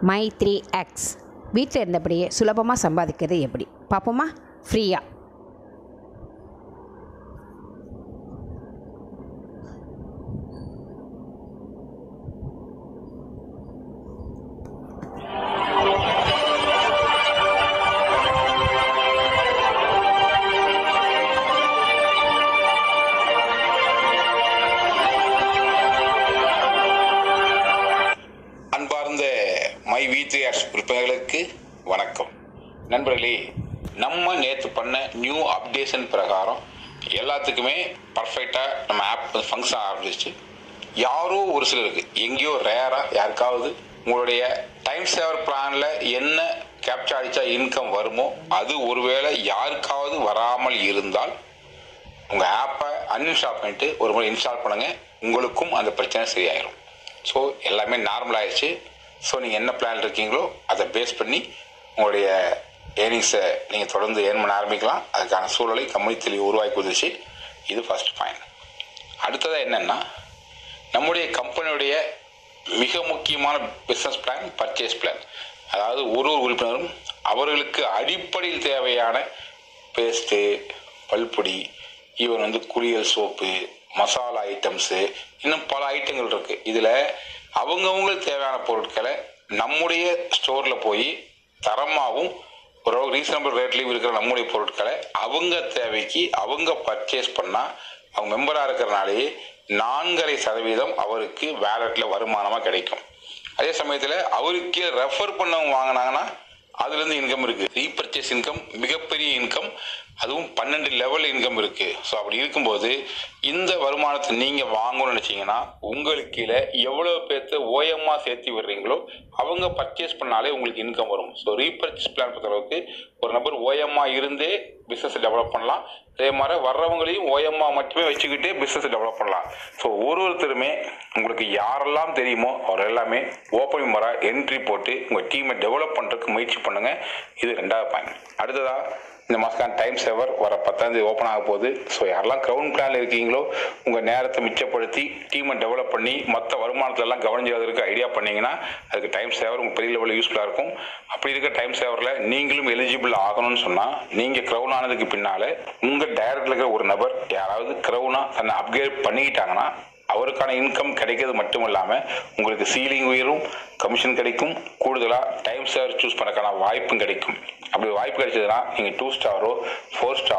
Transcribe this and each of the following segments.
my three X வீட்டில் இருந்தபடியே சுலபமாக சம்பாதிக்கிறது எப்படி பார்ப்போமா ஃப்ரீயாக அன்பார்ந்த மை வி த்ரீ ஆர்ட்ஸ் உறுப்பினர்களுக்கு வணக்கம் நண்பர்களே நம்ம நேற்று பண்ண நியூ அப்டேஷன் பிரகாரம் எல்லாத்துக்குமே பர்ஃபெக்டாக நம்ம ஆப் ஃபங்க்ஷன் ஆரம்பிச்சிச்சு யாரோ ஒரு சிலருக்கு எங்கேயோ ரேராக யாருக்காவது உங்களுடைய டைம் சேவர் பிளானில் என்ன கேப்சர் அடித்தா இன்கம் வருமோ அது ஒருவேளை யாருக்காவது வராமல் இருந்தால் உங்கள் ஆப்பை அன்இன்ஸ்டால் பண்ணிட்டு ஒரு முறை இன்ஸ்டால் பண்ணுங்கள் உங்களுக்கும் அந்த பிரச்சனை சரியாயிரும் ஸோ எல்லாமே நார்மல் ஆயிடுச்சு ஸோ நீங்கள் என்ன பிளான் இருக்கீங்களோ அதை பேஸ் பண்ணி உங்களுடைய ஏர்னிங்ஸை நீங்கள் தொடர்ந்து ஏர்ன் பண்ண ஆரம்பிக்கலாம் அதுக்கான சூழலை கம்பெனி தெளிவு உருவாக்கி கொடுத்துச்சு இது ஃபர்ஸ்ட் பாயிண்ட் அடுத்ததாக என்னென்னா நம்முடைய கம்பெனியுடைய மிக முக்கியமான பிஸ்னஸ் பிளான் பர்ச்சேஸ் பிளான் அதாவது ஒரு ஒரு உறுப்பினரும் அவர்களுக்கு அடிப்படையில் தேவையான பேஸ்ட்டு பல்பொடி ஈவன் வந்து குளியல் சோப்பு மசாலா ஐட்டம்ஸு இன்னும் பல ஐட்டங்கள் இருக்குது இதில் அவங்கவுங்களுக்கு தேவையான பொருட்களை நம்முடைய ஸ்டோரில் போய் தரமாகவும் ஒரு ரீசனபிள் ரேட்லேயும் இருக்கிற நம்முடைய பொருட்களை அவங்க தேவைக்கு அவங்க பர்ச்சேஸ் பண்ணால் அவங்க மெம்பராக இருக்கிறனாலேயே நான்கரை சதவீதம் அவருக்கு வேலெட்டில் வருமானமாக கிடைக்கும் அதே சமயத்தில் அவருக்கு ரெஃபர் பண்ணவங்க வாங்கினாங்கன்னா அதுலேருந்து இன்கம் இருக்குது ரீபர்ச்சேஸ் இன்கம் மிகப்பெரிய இன்கம் அதுவும் பன்னெண்டு லெவல் இன்கம் இருக்குது ஸோ அப்படி இருக்கும்போது இந்த வருமானத்தை நீங்கள் வாங்கணும்னு நினச்சிங்கன்னா உங்களுக்கு கீழே எவ்வளோ பேர்த்த ஓஎம்மாக சேர்த்து விடுறீங்களோ அவங்க பர்ச்சேஸ் பண்ணாலே உங்களுக்கு இன்கம் வரும் ஸோ ரீபர்ச்சேஸ் பிளான் பொறுத்தளவுக்கு ஒரு நபர் ஓஎம்மாக இருந்தே பிஸ்னஸ் டெவலப் பண்ணலாம் அதே மாதிரி வர்றவங்களையும் ஓஎம்மாக மட்டுமே வச்சுக்கிட்டே பிஸ்னஸ் டெவலப் பண்ணலாம் ஸோ ஒரு ஒருத்தருமே உங்களுக்கு யாரெல்லாம் தெரியுமோ அவர் எல்லாமே ஓப்பன் மெம்பராக என்ட்ரி போட்டு உங்கள் டீமை டெவலப் பண்ணுறதுக்கு முயற்சி பண்ணுங்கள் இது ரெண்டாவது பாயிண்ட் அடுத்ததாக இந்த மாதக்கான டைம் சேவர் வர பத்தாந்தேதி ஓப்பன் ஆக போகுது ஸோ யாரெல்லாம் க்ரௌண்ட் பிளானில் இருக்கீங்களோ உங்கள் நேரத்தை மிச்சப்படுத்தி டீமை டெவலப் பண்ணி மற்ற வருமானத்தெல்லாம் கவனிஞ்சதற்கு ஐடியா பண்ணீங்கன்னா அதுக்கு டைம் சேவர் உங்கள் பெரிய லெவலில் யூஸ்ஃபுல்லாக இருக்கும் அப்படி இருக்க டைம் சேவரில் நீங்களும் எலிஜிபிள் ஆகணும்னு சொன்னால் நீங்கள் க்ரௌன் ஆனதுக்கு பின்னால் உங்கள் டைரக்டில் இருக்கிற ஒரு நபர் யாராவது க்ரௌனாக தன்னை அப்கிரேட் பண்ணிக்கிட்டாங்கன்னா அவருக்கான இன்கம் கிடைக்கிறது மட்டும் இல்லாமல் உங்களுக்கு சீலிங் உயரும் கமிஷன் கிடைக்கும் கூடுதலாக டைம் சேவர் சூஸ் பண்ணக்கான வாய்ப்பும் கிடைக்கும் அப்படி வாய்ப்பு கிடைச்சதுன்னா நீங்கள் டூ ஸ்டாரோ ஃபோர் ஸ்டார்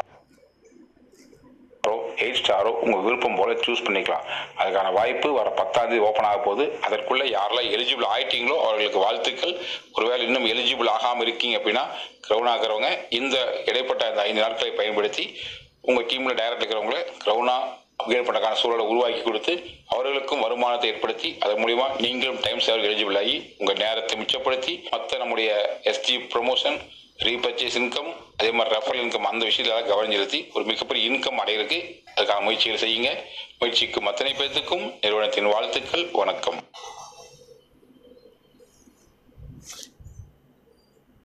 எயிட் ஸ்டாரோ உங்கள் விருப்பம் போல் சூஸ் பண்ணிக்கலாம் அதுக்கான வாய்ப்பு வர பத்தாம் தேதி ஓப்பன் ஆக போகுது அதற்குள்ளே யாரெல்லாம் எலிஜிபிள் ஆயிட்டீங்களோ அவர்களுக்கு வாழ்த்துக்கள் ஒருவேளை இன்னும் எலிஜிபிள் ஆகாமல் இருக்கீங்க அப்படின்னா க்ரௌன் ஆகிறவங்க இந்த இடைப்பட்ட இந்த ஐந்து நாட்களை பயன்படுத்தி உங்கள் டீமில் டைரக்ட் இருக்கிறவங்கள க்ரௌனாக அப்கிரேட் பண்ணுறதுக்கான சூழலை உருவாக்கி கொடுத்து அவர்களுக்கும் வருமானத்தை ஏற்படுத்தி அதன் மூலிமா நீங்களும் டைம் சேவர் எலிஜிபிள் ஆகி உங்கள் நேரத்தை மிச்சப்படுத்தி மற்ற நம்முடைய எஸ்டி ப்ரொமோஷன் ரீபர்ச்சேஸ் இன்கம் அதே மாதிரி ரெஃபரல் இன்கம் அந்த விஷயத்தில் கவனம் செலுத்தி ஒரு மிகப்பெரிய இன்கம் அடையிறதுக்கு அதுக்கான முயற்சிகள் செய்யுங்க முயற்சிக்கும் அத்தனை பேர்த்துக்கும் நிறுவனத்தின் வாழ்த்துக்கள் வணக்கம்